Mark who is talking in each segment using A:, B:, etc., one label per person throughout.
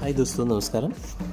A: hi ദോസ്തോ നമസ്കാരം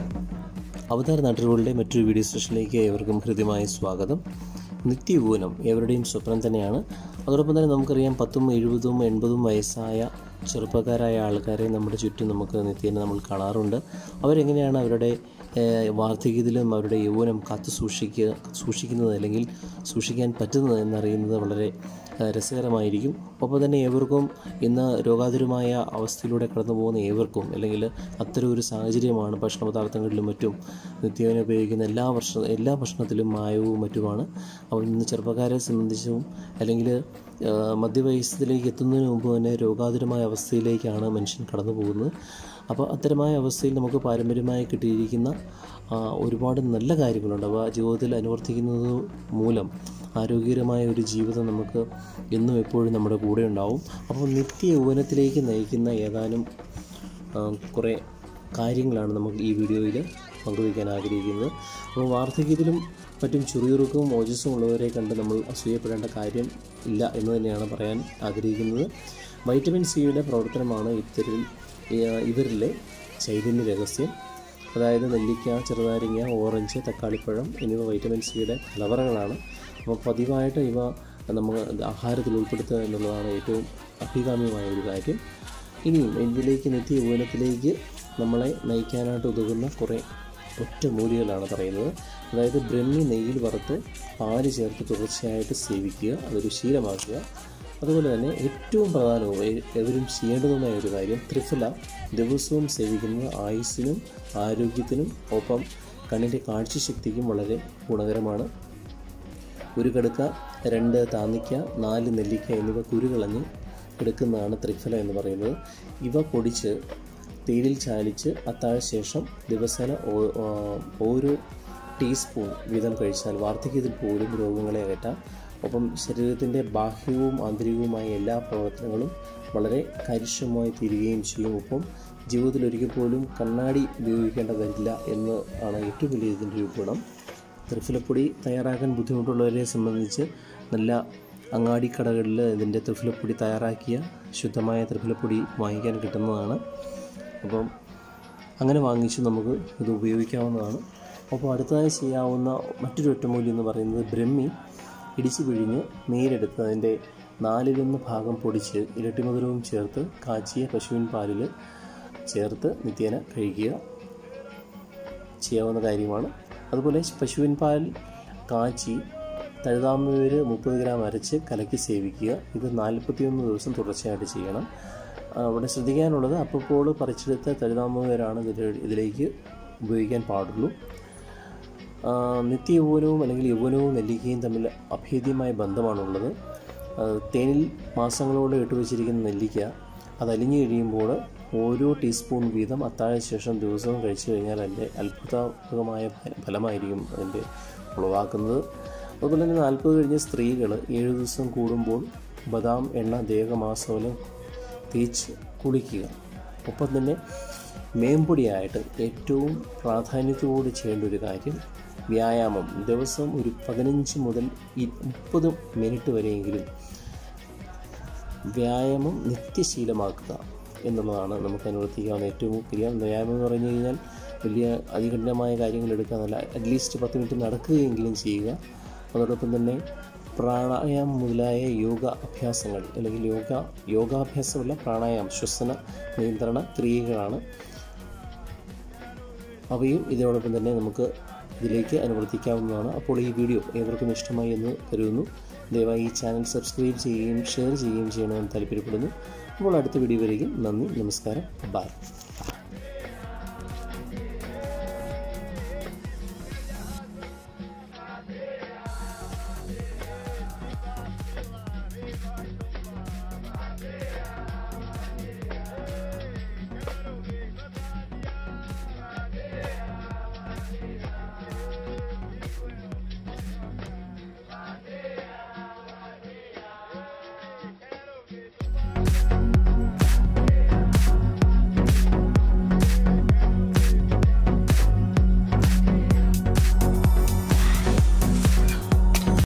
A: അവതാർ നാട്ടുകളുടെ മറ്റൊരു video സെഷനിലേക്ക് ഏവർക്കും ഹൃദ്യമായ സ്വാഗതം നിത്യയൂനം ഏവരുടെയും സ്വപ്നം തന്നെയാണ് അതോടൊപ്പം തന്നെ നമുക്കറിയാം പത്തും എഴുപതും എൺപതും വയസ്സായ ചെറുപ്പക്കാരായ ആൾക്കാരെ നമ്മുടെ ചുറ്റും നമുക്ക് നിത്യേന നമ്മൾ കാണാറുണ്ട് അവരെങ്ങനെയാണ് അവരുടെ ഏഹ്, വാർദ്ധക്യത്തിലും അവരുടെ യൗവനം കാത്തു സൂക്ഷിക്കുക സൂക്ഷിക്കുന്നത് അല്ലെങ്കിൽ സൂക്ഷിക്കാൻ പറ്റുന്നത് എന്നറിയുന്നത് വളരെ ഏഹ്, രസകരമായിരിക്കും ഒപ്പം തന്നെ ഏവർക്കും ഇന്ന് രോഗാതുരമായ അവസ്ഥയിലൂടെ കടന്നു പോകുന്ന ഏവർക്കും അല്ലെങ്കിൽ അത്തരം ഒരു സാഹചര്യമാണ് ഭക്ഷണ പദാർത്ഥങ്ങളിലും മറ്റും നിത്യേന ഉപയോഗിക്കുന്ന എല്ലാ വർഷ എല്ലാ ഭക്ഷണത്തിലും മായവും മറ്റുമാണ് അപ്പോൾ ഇന്ന് ചെറുപ്പക്കാരെ സംബന്ധിച്ചും അല്ലെങ്കിൽ ഏഹ്, മധ്യവയസ്സത്തിലേക്ക് എത്തുന്നതിന് മുമ്പ് തന്നെ രോഗാതുരമായ അവസ്ഥയിലേക്കാണ് മനുഷ്യൻ കടന്നു പോകുന്നത് അപ്പോൾ അത്തരമായ അവസ്ഥയിൽ നമുക്ക് പാരമ്പര്യമായി കിട്ടിയിരിക്കുന്ന ആ, ഒരുപാട് നല്ല കാര്യങ്ങളുണ്ട് അവ ജീവിതത്തിൽ അനുവർത്തിക്കുന്നത് മൂലം ആരോഗ്യകരമായ ഒരു ജീവിതം നമുക്ക് എന്നും എപ്പോഴും നമ്മുടെ കൂടെ ഉണ്ടാവും അപ്പോൾ നിത്യ യൗവനത്തിലേക്ക് നയിക്കുന്ന ഏതാനും ആ, കുറേ കാര്യങ്ങളാണ് നമുക്ക് ഈ വീഡിയോയിൽ പങ്കുവയ്ക്കാൻ ആഗ്രഹിക്കുന്നത് അപ്പോൾ വാർദ്ധക്യത്തിലും മറ്റും ചുറിയുറുക്കവും ഓജസ്സും ഉള്ളവരെ കണ്ട് നമ്മൾ അസൂയപ്പെടേണ്ട കാര്യം ഇല്ല എന്ന് തന്നെയാണ് പറയാൻ ആഗ്രഹിക്കുന്നത് വൈറ്റമിൻ സിയുടെ പ്രവർത്തനമാണ് ഇത്തരിൽ ഇവരിലെ ചൈതന്യ രഹസ്യം അതായത് നെല്ലിക്ക ചെറുനാരങ്ങ ഓറഞ്ച് തക്കാളിപ്പഴം എന്നിവ വൈറ്റമിൻ സിയുടെ കലവറകളാണ് അപ്പോൾ പതിവായിട്ട് ഇവ നമ്മൾ ആഹാരത്തിൽ ഉൾപ്പെടുത്തുക എന്നുള്ളതാണ് ഏറ്റവും അഭികാമ്യമായ ഒരു കാര്യം ഇനിയും ഇതിലേക്ക് നിത്യ യൗവനത്തിലേക്ക് നമ്മളെ നയിക്കാനായിട്ട് ഉതകുന്ന കുറേ ഒറ്റമൂലികളാണ് പറയുന്നത് അതായത് ബ്രഹ്മി നെയ്യിൽ വറുത്ത് പാല് ചേർത്ത് തുടർച്ചയായിട്ട് സേവിക്കുക അതൊരു ശീലമാക്കുക അതുപോലെ തന്നെ ഏറ്റവും പ്രധാനവും എ- എവരും ചെയ്യേണ്ടതുമായ ഒരു കാര്യം ത്രിഫല ദിവസവും സേവിക്കുന്നത് ആയുസ്സിനും ആരോഗ്യത്തിനും ഒപ്പം കണ്ണിൻ്റെ കാഴ്ചശക്തിക്കും വളരെ ഗുണകരമാണ് ഒരു കടുക്ക രണ്ട് താന്നിക്ക നാല് നെല്ലിക്ക എന്നിവ കുരുകളഞ്ഞ് എടുക്കുന്നതാണ് ത്രിഫല എന്ന് പറയുന്നത് ഇവ പൊടിച്ച് തേയിലിൽ ചാലിച്ച് അത്താഴ ശേഷം ദിവസേന ഓ- ആ, ഓരോ ടീസ്പൂൺ വീതം കഴിച്ചാൽ വാർദ്ധക്യത്തിൽ പോലും രോഗങ്ങളെ അകറ്റാം ഒപ്പം ശരീരത്തിൻ്റെ ബാഹ്യവും ആന്തരികവുമായ എല്ലാ പ്രവർത്തനങ്ങളും വളരെ കാര്യക്ഷമമായി തീരുകയും ചെയ്യും ഒപ്പം ജീവിതത്തിൽ ഒരിക്കൽ പോലും കണ്ണാടി ഉപയോഗിക്കേണ്ട വരില്ല എന്ന് ആണ് ഏറ്റവും വലിയ ഇതിൻ്റെ ഒരു ഗുണം ത്രിഫലപ്പൊടി തയ്യാറാക്കാൻ ബുദ്ധിമുട്ടുള്ളവരെ സംബന്ധിച്ച് നല്ല അങ്ങാടിക്കടകളിൽ ഇതിൻ്റെ ത്രിഫലപ്പൊടി തയ്യാറാക്കിയ ശുദ്ധമായ ത്രിഫലപ്പൊടി വാങ്ങിക്കാൻ കിട്ടുന്നതാണ് അപ്പം അങ്ങനെ വാങ്ങിച്ച് നമുക്ക് ഇത് ഉപയോഗിക്കാവുന്നതാണ് അപ്പോൾ അടുത്തതായി ചെയ്യാവുന്ന മറ്റൊരു ഒറ്റമൂലി എന്ന് പറയുന്നത് ബ്രഹ്മി ഇടിച്ചു പിഴിഞ്ഞ് നീരെടുത്ത് അതിൻ്റെ നാലിലൊന്ന് ഭാഗം പൊടിച്ച് ഇരട്ടിമധുരവും ചേർത്ത് കാച്ചിയ പശുവിൻ പാലിൽ ചേർത്ത് നിത്യേന കഴിക്കുക ചെയ്യാവുന്ന കാര്യമാണ് അതുപോലെ പശുവിൻ പാൽ കാച്ചി തഴുതാമൂര് മുപ്പത് ഗ്രാം അരച്ച് കലക്കി സേവിക്കുക ഇത് നാൽപ്പത്തിയൊന്ന് ദിവസം തുടർച്ചയായിട്ട് ചെയ്യണം ആ, അവിടെ ശ്രദ്ധിക്കാനുള്ളത് അപ്പോൾ പറിച്ചെടുത്ത തഴുതാമൂരാണ് ഇതിൽ ഇതിലേക്ക് ഉപയോഗിക്കാൻ പാടുള്ളൂ ആ, നിത്യ യൗവനവും അല്ലെങ്കിൽ യൗവനവും നെല്ലിക്കയും തമ്മിൽ അഭേദ്യമായ ബന്ധമാണുള്ളത് ആ, തേനിൽ മാസങ്ങളോളം ഇട്ടുവച്ചിരിക്കുന്ന നെല്ലിക്ക അത് അലിഞ്ഞു കഴിയുമ്പോൾ ഓരോ ടീസ്പൂൺ വീതം അത്താഴ ശേഷം ദിവസവും കഴിച്ചു കഴിഞ്ഞാൽ അതിൻ്റെ അത്ഭുതകരമായ ഫല- ഫലമായിരിക്കും അതിൻ്റെ ഉളവാക്കുന്നത് അതുപോലെ തന്നെ നാൽപ്പത് കഴിഞ്ഞ സ്ത്രീകൾ ഏഴ് ദിവസം കൂടുമ്പോൾ ബദാം എണ്ണ ദേഹമാസവലം തേച്ച് കുളിക്കുക ഒപ്പം തന്നെ മേമ്പൊടിയായിട്ട് ഏറ്റവും പ്രാധാന്യത്തോട് ചെയ്യേണ്ട ഒരു കാര്യം വ്യായാമം ദിവസം ഒരു പതിനഞ്ച് മുതൽ ഈ മുപ്പത് മിനിറ്റ് വരെയെങ്കിലും വ്യായാമം നിത്യശീലമാക്കുക എന്നുള്ളതാണ് നമുക്ക് അനുവർത്തിക്കാവുന്ന ഏറ്റവും ക്രിയ വ്യായാമം എന്ന് പറഞ്ഞു കഴിഞ്ഞാൽ വലിയ അതികഠിനമായ കാര്യങ്ങൾ എടുക്കാന്നല്ല അറ്റ്ലീസ്റ്റ് പത്ത് മിനിറ്റ് നടക്കുകയെങ്കിലും ചെയ്യുക അതോടൊപ്പം തന്നെ പ്രാണായാമം മുതലായ യോഗ അഭ്യാസങ്ങൾ അല്ലെങ്കിൽ യോഗ യോഗാഭ്യാസമല്ല പ്രാണായാമം ശ്വസന നിയന്ത്രണ ക്രിയകളാണ് അവയും ഇതിനോടൊപ്പം തന്നെ നമുക്ക് ഇതിലേക്ക് അനുവർത്തിക്കാവുന്നതാണ് അപ്പോൾ ഈ വീഡിയോ ഏവർക്കും ഇഷ്ടമായി എന്ന് കരുതുന്നു ദയവായി ഈ ചാനൽ സബ്സ്ക്രൈബ് ചെയ്യുകയും ഷെയർ ചെയ്യുകയും ചെയ്യണമെന്ന് താല്പര്യപ്പെടുന്നു അപ്പോൾ അടുത്ത വീഡിയോ വരെയും നന്ദി നമസ്കാരം ബൈ